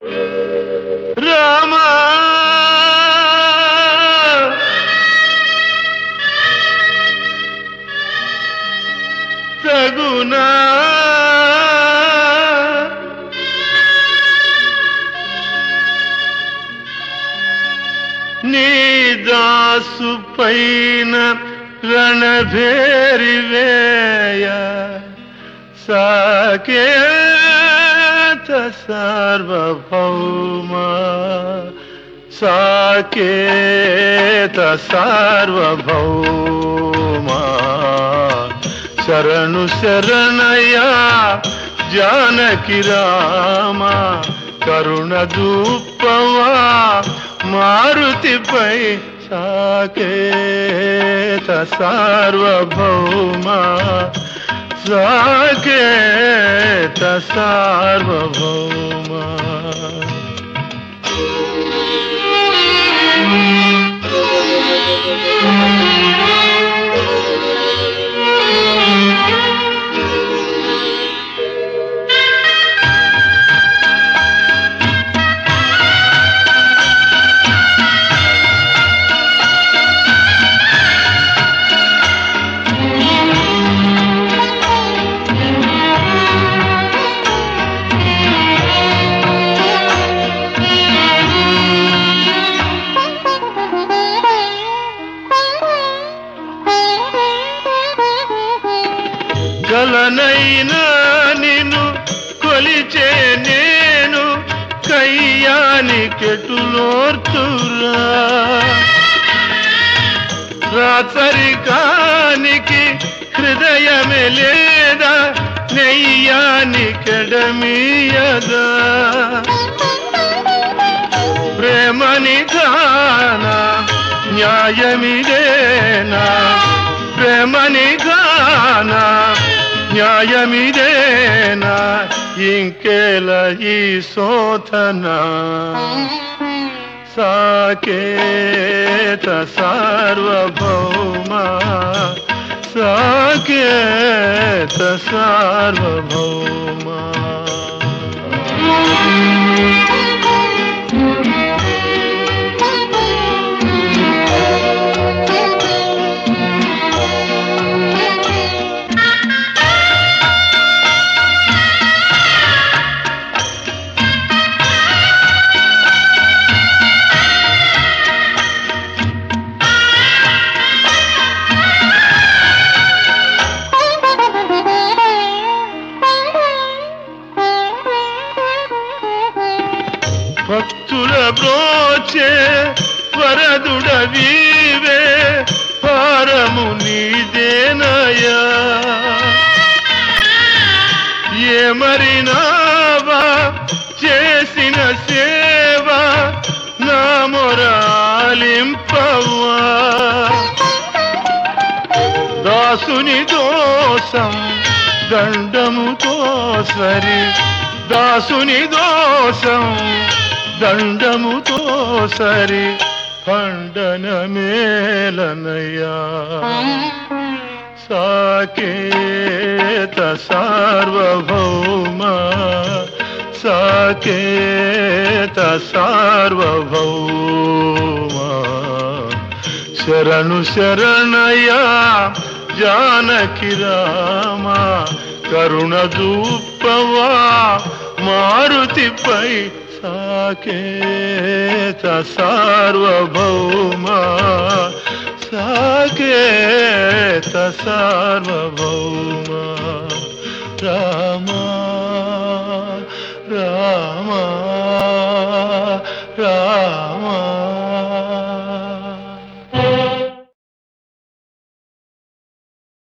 రామా సగునా నీ దాసు పైన రణభేరి వేయ సాకేత సార్వభౌమ సాకేత సార్వభౌమ శరణు శరణయ జానకి రామ కరుణ దూపవా మారుతిపై సాకేత సార్వభౌమ సాకేత సార్వభౌమ గలనైనా నిన్ను కొలిచే నేను కయ్యాని కెటులోర్చురా రాచరికానికి హృదయమే లేదా నెయ్యాని కెడమీయదా ప్రేమని గానా న్యాయమిదేనా ప్రేమని గానా న్యాయమిదేనా ఇంకేల ఈ శోధన సాకేత సార్వభౌమ సాకేత సార్వభౌమ భక్తుల బ్రోచే వరదుడ వీవే భారము నీదేనయా ఏమరినావా చేసిన సేవ నా మొరాలింపవా దాసుని దోషం దండముతో సరి దాసుని దోషం దండముతో సరి ఖండన మేలనయ్యా సాకేత సార్వభౌమ సాకేత సార్వభౌమ శరణు శరణయా జానకి రామ కరుణ దూపవా మారుతిపై సాకేత సార్వభౌమ సాకేత సార్వభౌమ రామ రామ రామ